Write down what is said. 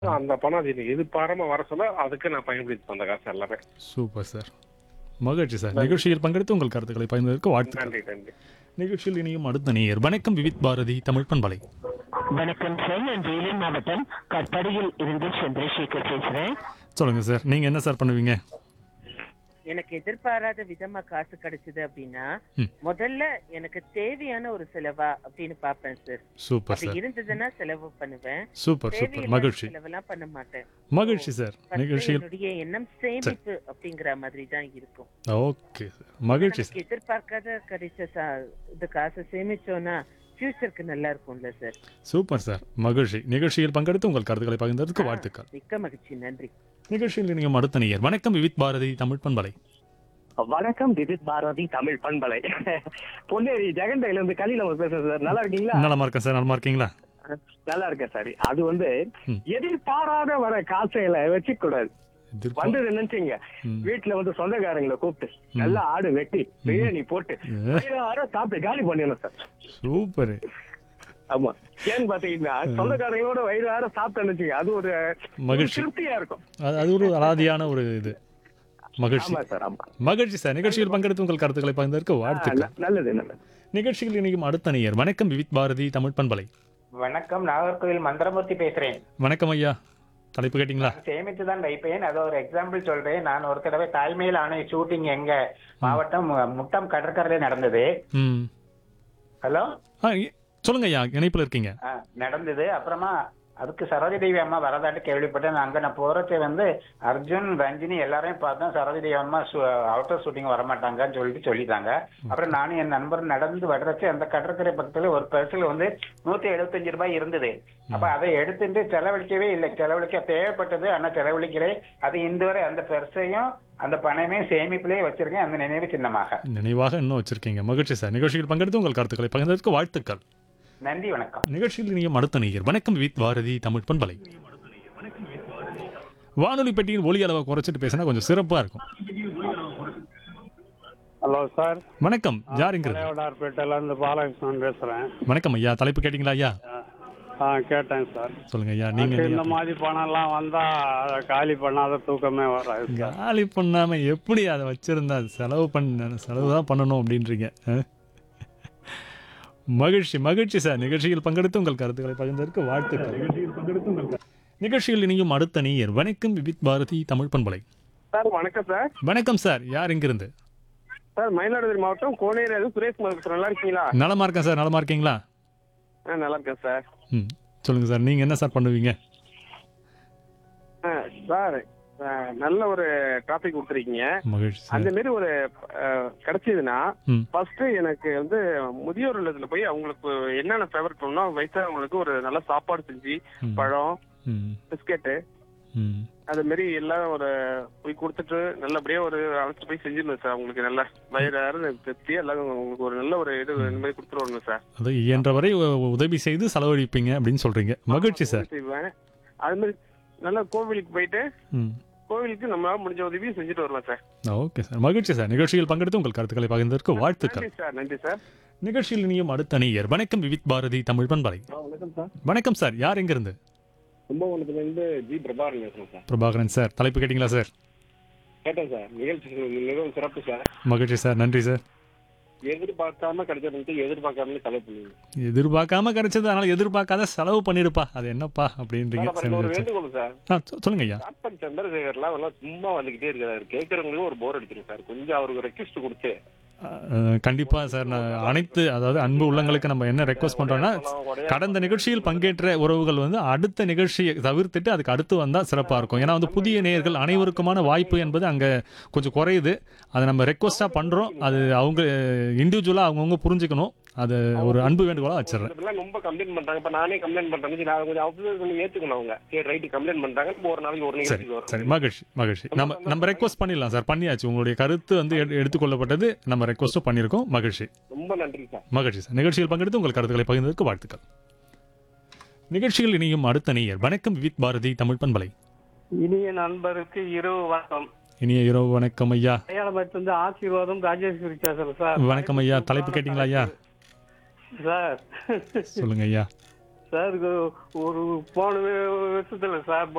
அந்த பணம் அது எனக்கு எதிர்பாராம வர சொல்ல அதுக்கு நான் பயன்படுத்தி அந்த காசு எல்லாமே சூப்பர் சார் மகிழ்ச்சி சார் நிகழ்ச்சியில் பங்கெடுத்து உங்கள் கருத்துக்களை பகிர்ந்ததற்கு வாழ்த்துக்கள் நன்றி நன்றி நிகழ்ச்சியில் இனியும் அடுத்த நேயர் வணக்கம் விவித் பாரதி தமிழ் பண்பலை வணக்கம் சார் நான் வேலூர் மாவட்டம் கட்படியில் இருந்து சந்திரசேகர் பேசுறேன் சொல்லுங்க சார் நீங்க என்ன சார் பண்ணுவீங்க எனக்கு எதிர்பாராத விதமா காசு கிடைச்சது அப்படின்னா ம். முதல்ல எனக்கு தேவையான ஒரு செலவா அப்படின்னு பாப்பேன் சார் சூப்பர் அது சார் இருந்ததுன்னா செலவு பண்ணுவேன் சூப்பர் சூப்பர் தேவையில்லாத மகிழ்ச்சி செலவெல்லாம் பண்ண மாட்டேன் மகிழ்ச்சி சார் First நிகழ்ச்சியில் என்னுடைய எண்ணம் சேமிப்பு அப்படிங்கிற மாதிரி தான் இருக்கும் ஓகே சார் மகிழ்ச்சி சார் நமக்கு எதிர்பார்க்காத கிடைச்ச சா- இது காசை சேமிச்சோம்னா ஃபியூச்சருக்கு நல்லா இருக்கும்ல சார் சூப்பர் சார் மகிழ்ச்சி நிகழ்ச்சியில் பங்கெடுத்து உங்கள் கருத்துக்களை பகிர்ந்ததற்கு வாழ்த்துக்கள் மிக்க மகிழ்ச்சி நன்றி நிகழ்ச்சியில் இனியும் அடுத்த நேயர் வணக்கம் விவித் பாரதி தமிழ் பண்பலை வணக்கம் திதித் பாரதி தமிழ் பண்பலை பொன்னேரி ஜெகண்டையில இருந்து கலியில பேசுறேன் சார் நல்லா இருக்கீங்களா நலமா இருக்கேன் சார் நலமா இருக்கீங்களா நல்லா இருக்கேன் சார் அது வந்து ம். எதிர்பாராத வர காசையில வச்சுக்க கூடாது எதிர்பா- வந்தது நினைச்சீங்க ம். வீட்டுல வந்து சொந்தக்காரங்களை கூப்பிட்டு நல்லா ஆடு வெட்டி பிரியாணி போட்டு எல்லாரும் சாப்பிட்டு காலி பண்ணிடணும் சார் சூப்பர் ஆமா ஏன்னு பாத்தீங்கன்னா சொந்தக்காரங்களோட வயிறார சாப்பிட்டு நினைச்சீங்க அது ஒரு மகிழ்ச்சி. ஒரு திருப்தியா இருக்கும் அது அது ஒரு அலாதியான ஒரு இது மகிழ்ச்சி ஆமா சார் ஆமா மகிழ்ச்சி சார் நிகழ்ச்சியில் பங்கெடுத்து உங்கள் கருத்துக்களை பகிர்ந்ததற்கு ஆ, வாழ்த்துக்கள் ந- நல்லது நல்லது நிகழ்ச்சியில் இணையும் அடுத்த நேயர் வணக்கம் விவித் பாரதி தமிழ் பண்பலை வணக்கம் நாகர்கோவில் மந்திரமூர்த்தி பேசுறேன் வணக்கம் ஐயா தலைப்பு கேட்டிங்களா சேமித்து தான் வைப்பேன் அது ஒரு எக்ஸாம்பிள் சொல்றேன் நான் ஒரு தடவை தாய்மையில் ஆணை ஷூட்டிங் எங்க மாவட்டம் முட்டம் கடற்கரையில நடந்தது ம் ஹலோ ஆ இ- சொல்லுங்க ஐயா இணைப்பில் இருக்கீங்க ஆ, நடந்தது அப்புறமா அதுக்கு சரோஜி தேவி அம்மா வரதாட்டு கேள்விப்பட்டேன் அங்க நான் போறச்சே வந்து அர்ஜுன் ரஞ்சினி எல்லாரையும் பார்த்தேன் சரோஜி தேவி அம்மா அவுட்டர் ஷூட்டிங் வரமாட்டாங்கன்னு சொல்லிட்டு சொல்லிட்டாங்க அப்புறம் நானும் என் நண்பர் நடந்து வர்றச்சே அந்த கடற்கரை பக்கத்துல ஒரு பரிசுல வந்து நூத்தி எழுபத்தஞ்சு ரூபாய் இருந்தது அப்ப அதை எடுத்துட்டு செலவழிக்கவே இல்லை செலவழிக்க தேவைப்பட்டது ஆனா செலவழிக்கிறேன் அது இந்த வரை அந்த பெருசையும் அந்த பணமே சேமிப்பிலேயே வச்சிருக்கேன் அந்த நினைவு சின்னமாக நினைவாக இன்னும் வச்சிருக்கீங்க மகிழ்ச்சி சார் நிகழ்ச்சியில் பங்கெடுத்து உங்கள் கருத்துக்களை பகிர்ந்ததற்கு வாழ்த்துக்கள் நன்றி வணக்கம் நிகழ்ச்சியில் இனியும் அடுத்த நேயர் வணக்கம் வித் பாரதி தமிழ் பண்பலை வானொலி பெட்டியின் ஒலி அளவை குறைச்சிட்டு பேசினா கொஞ்சம் சிறப்பா இருக்கும் ஹலோ சார் வணக்கம் யாருங்கிறது பழையவடார்பேட்டையில இருந்து பாலகிருஷ்ணன் பேசுறேன் வணக்கம் ஐயா தலைப்பு கேட்டிங்களா ஐயா ஆ கேட்டேன் சார் சொல்லுங்க ஐயா நீங்க எனக்கு இந்த மாதிரி பணம்லாம் வந்தா அதை காலி பண்ணாத தூக்கமே வராது சார் காலி பண்ணாம எப்படி அதை வச்சிருந்தா அது செலவு பண்ண செலவு தான் பண்ணணும் அப்படின்றீங்க ஆ? மகிழ்ச்சி மகிழ்ச்சி சார் நிகழ்ச்சியில் பங்கெடுத்து உங்கள் கருத்துக்களை பகிர்ந்ததற்கு வாழ்த்துக்கள் நிகழ்ச்சியில் இனியும் அடுத்த நேயர் வணக்கம் விபித் பாரதி தமிழ் பண்பலை சார் வணக்கம் சார் வணக்கம் சார் யார் எங்கிருந்து சார் மயிலாடுதுறை மாவட்டம் கோனேரி சுரேஷ் பேசுறேன் நல்லா இருக்கீங்களா நலமா இருக்கேன் சார் நலமா இருக்கீங்களா ஆ நல்லா இருக்கேன் சார் ம் சொல்லுங்க சார் நீங்க என்ன சார் பண்ணுவீங்க ஆ, சார் ஆ, நல்ல ஒரு டாபிக் கொடுத்துருக்கீங்க மகிழ்ச்சி அந்த சார் மாதிரி ஒரு ஆ, கிடைச்சதுன்னா ம் ஃபர்ஸ்ட் எனக்கு வந்து முதியோர் இல்லத்துல போய் அவங்களுக்கு என்னென்ன ஃபேவரட் பண்ணணும் வயசானவங்களுக்கு ஒரு நல்ல சாப்பாடு செஞ்சு ம். பழம் ம் பிஸ்கெட்டு ம் அது மாதிரி எல்லாம் ஒரு போய் கொடுத்துட்டு நல்லபடியா ஒரு அழைச்சிட்டு போய் செஞ்சிடணும் சார் அவங்களுக்கு நல்ல வயிறாரு திருப்தி எல்லாம் உங்களுக்கு ஒரு நல்ல ஒரு இது இந்த மாதிரி கொடுத்துட்டு வரணும் சார் அது இயன்றவரை உ- உதவி செய்து செலவழிப்பீங்க அப்படின்னு சொல்றீங்க மகிழ்ச்சி சார் செய்வேன் அது மாதிரி நல்லா கோவிலுக்கு போயிட்டு ம் கோவிலுக்கு நம்மளால முடிஞ்ச உதவியும் செஞ்சுட்டு வருவேன் சார் ஓகே சார் மகிழ்ச்சி சார் நிகழ்ச்சியில் பங்கெடுத்து உங்கள் கருத்துக்களை பகிர்ந்ததற்கு வாழ்த்துக்கள் நன்றி சார் நன்றி சார் நிகழ்ச்சியில் இனியும் அடுத்த நேயர் வணக்கம் விவித் பாரதி தமிழ் பண்பலை வணக்கம் சார் வணக்கம் சார் யார் எங்கிருந்து கும்பகோணத்துல இருந்து ஜி பிரபாகரன் பேசுறேன் சார் பிரபாகரன் சார் தலைப்பு கேட்டிங்களா சார் கேட்டேன் சார் நிகழ்ச்சி மிகவும் சிறப்பு சார் மகிழ்ச்சி சார் நன்றி சார் எதிர்பார்க்காம கிடைச்சது எதிர்பார்க்காம செலவு பண்ணுவீங்க எதிர்பார்க்காம கிடைச்சது அதனால எதிர்பார்க்காத செலவு பண்ணிருப்பா அது என்னப்பா அப்படின்றீங்க சார், சரி, ஒரு சரி. வேண்டுகோள் சார் ஆ, சொ- சொல்லுங்க ஐயா காட்பன் சந்திரசேகர்லாம் எல்லாம் சும்மா வந்துகிட்டே இருக்காரு கேட்கறவங்களுக்கு ஒரு போர் அடிச்சிடும் சார் கொஞ்சம் அவருக்கு ரெக்வஸ்ட் கொடுத்து அஹ், கண்டிப்பா சார் நான் அனைத்து அதாவது அன்பு உள்ளங்களுக்கு நம்ம என்ன ரெக்வஸ்ட் பண்றோம்னா கடந்த நிகழ்ச்சியில் பங்கேற்ற உறவுகள் வந்து அடுத்த நிகழ்ச்சியை தவிர்த்துட்டு அதுக்கு அடுத்து வந்தால் சிறப்பாக இருக்கும் ஏன்னா வந்து புதிய நேயர்கள் அனைவருக்குமான வாய்ப்பு என்பது அங்கே கொஞ்சம் குறையுது அதை நம்ம ரெக்வஸ்ட்டாக பண்ணுறோம் அது அவங்க இண்டிவிஜுவலாக அவங்கவுங்க புரிஞ்சுக்கணும் அது ஒரு அன்பு வேண்டுகோளாக வச்சிடுறேன் இதெல்லாம் ரொம்ப கம்ப்ளைண்ட் பண்றாங்க இப்ப நானே கம்ப்ளைண்ட் பண்றேன் நான் கொஞ்சம் அப்சர்வ் பண்ணி ஏத்துக்கணும் அவங்க சரி ரைட் கம்ப்ளைண்ட் பண்றாங்க இப்போ ஒரு நாளைக்கு ஒரு சரி நிகழ்ச்சி வரும் சரி மகிழ்ச்சி மகிழ்ச்சி நம்ம நம்ம ரெக்வஸ்ட் பண்ணிடலாம் சார் பண்ணியாச்சு உங்களுடைய கருத்து வந்து எடு- எடுத்துக்கொள்ளப்பட்டது நம்ம ரெக்வஸ்ட்டும் பண்ணியிருக்கோம் மகிழ்ச்சி ரொம்ப நன்றி சார் மகிழ்ச்சி சார் நிகழ்ச்சியில் பங்கெடுத்து உங்கள் கருத்துக்களை பகிர்ந்ததற்கு வாழ்த்துக்கள் நிகழ்ச்சியில் இனியும் அடுத்த நேயர் வணக்கம் வித் பாரதி தமிழ் பண்பலை இனிய நண்பருக்கு இரவு வணக்கம் இனிய இரவு வணக்கம் ஐயா அடையாளமேட்டிலிருந்து ஆசீர்வாதம் ராஜேஸ்வரி பேசுறேன் சார் வணக்கம் ஐயா தலைப்பு கேட்டிங்களா ஐயா சார் சொல்லுங்க ஐயா சார் இது ஒரு போன வருஷத்துல சார்